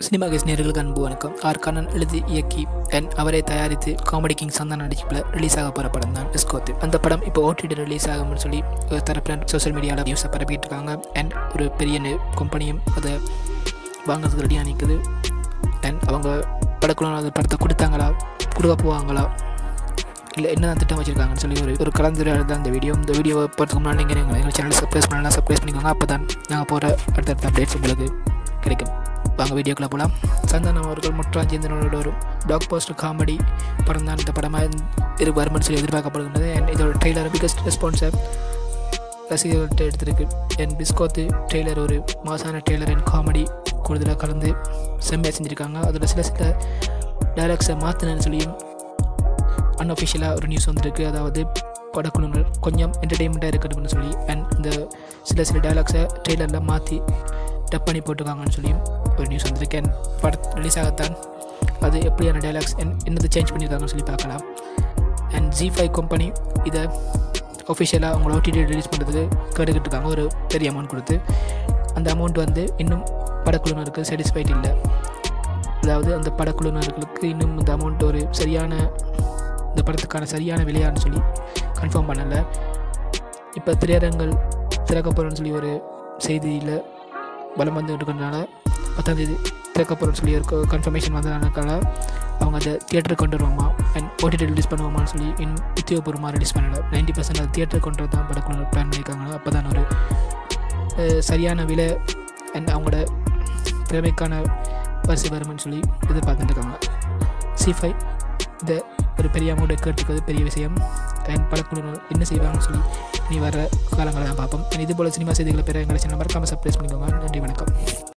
cinema case நேர்களுக்கு அன்பு வணக்கம் ஆர் கண்ணன் எழுதி இயக்கி அண்ட் அவரை தயாரித்து காமெடி கிங் சந்தான நடிப்பில் ரிலீஸ் ஆக போகிற படம் தான் டிஸ்கோத்து அந்த படம் இப்போ ஓடிடி ரிலீஸ் ஆகும்னு சொல்லி ஒரு தரப்பினர் சோஷியல் மீடியாவில் நியூஸை பரப்பிட்டு இருக்காங்க அண்ட் ஒரு பெரிய கம்பெனியும் அதை வாங்குறதுக்கு ரெடியாக நிற்குது அண்ட் அவங்க படக்குழு அந்த படத்தை கொடுத்தாங்களா கொடுக்க போவாங்களா இல்லை என்ன திட்டம் வச்சிருக்காங்கன்னு சொல்லி ஒரு ஒரு கலந்துரையாடல் தான் இந்த வீடியோ இந்த வீடியோவை பார்த்துக்கு முன்னாடி நீங்கள் எங்கள் எங்கள் சேனல் சப்ஸ்கிரைப் பண்ணலாம் சப்ஸ்கிரைப் பண்ணிக்கோங்க அப்போ தான் நாங்கள் போகிற அடுத்தடுத்த அப்டேட்ஸ் உங்களுக்கு கிடைக்கும் வாங்க வீடியோக்குள்ளே போகலாம் சந்தானம் அவர்கள் முற்றாஞ்சேந்திரனோட ஒரு பிளாக் போஸ்டர் காமெடி படம் தான் இந்த படமாக இரு வரும்னு சொல்லி எதிர்பார்க்கப்படுகின்றது அண்ட் இதோட ட்ரெய்லர் பிகஸ்ட் ரெஸ்பான்ஸை ரசிகர்கள்ட்ட எடுத்திருக்கு என் பிஸ்கோத்து ட்ரெய்லர் ஒரு மாசான ட்ரெய்லர் அண்ட் காமெடி கூடுதலாக கலந்து செம்மையாக செஞ்சுருக்காங்க அதில் சில சில டைலாக்ஸை மாற்றினு சொல்லியும் அன்அஃபிஷியலாக ஒரு நியூஸ் வந்திருக்கு அதாவது படக்குழுவினர் கொஞ்சம் என்டர்டெயின்மெண்ட்டாக இருக்கணும்னு சொல்லி அண்ட் இந்த சில சில டைலாக்ஸை ட்ரெய்லரில் மாற்றி டப் பண்ணி போட்டிருக்காங்கன்னு சொல்லியும் ஒரு நியூஸ் வந்திருக்கு அண்ட் பட ரிலீஸ் ஆகத்தான் அது எப்படியான டைலாக்ஸ் என்னது சேஞ்ச் பண்ணியிருக்காங்கன்னு சொல்லி பார்க்கலாம் அண்ட் ஜி ஃபைவ் கம்பெனி இதை ஒஃபிஷியலாக அவங்கள ஓடிடி ரிலீஸ் பண்ணுறதுக்கு கேட்டுக்கிட்டு இருக்காங்க ஒரு பெரிய அமௌண்ட் கொடுத்து அந்த அமௌண்ட் வந்து இன்னும் படக்குழுவினருக்கு சாட்டிஸ்ஃபைட் இல்லை அதாவது அந்த படக்குழுவினர்களுக்கு இன்னும் இந்த அமௌண்ட் ஒரு சரியான இந்த படத்துக்கான சரியான விலையான்னு சொல்லி கன்ஃபார்ம் பண்ணலை இப்போ திரையரங்கள் திறக்க போகிறோன்னு சொல்லி ஒரு செய்தியில் பலம் வந்து இருக்கிறதுனால பத்தாந்தேதி திறக்க போகிறோன்னு சொல்லி ஒரு கன்ஃபர்மேஷன் வந்ததுனால அவங்க அதை தியேட்டருக்கு கொண்டு வருவோமா அண்ட் ஓடிடி ரிலீஸ் பண்ணுவோமான்னு சொல்லி இன்னும் உத்தியோகபூர்வமாக ரிலீஸ் பண்ணலை நைன்ட்டி பர்சன்ட் அது தியேட்டருக்கு கொண்டு தான் படக்குழு பிளான் பண்ணியிருக்காங்க அப்போ தான் ஒரு அஹ், சரியான விலை அண்ட் அவங்களோட திறமைக்கான வரிசை வரும்னு சொல்லி எதிர்பார்த்துட்டு இருக்காங்க சி ஃபைவ் இதை ஒரு பெரிய அமௌண்ட்டை கேட்டுக்கிறது பெரிய விஷயம் அண்ட் படக்குழுவினர் என்ன செய்வாங்கன்னு சொல்லி இனி வர காலங்களை தான் பார்ப்போம் And இது போல் சினிமா செய்திகளை பெற எங்களை சேனல் மறக்காமல் சப்ஸ்கிரைப் பண்ணிக்கோங்க நன்றி வணக்கம்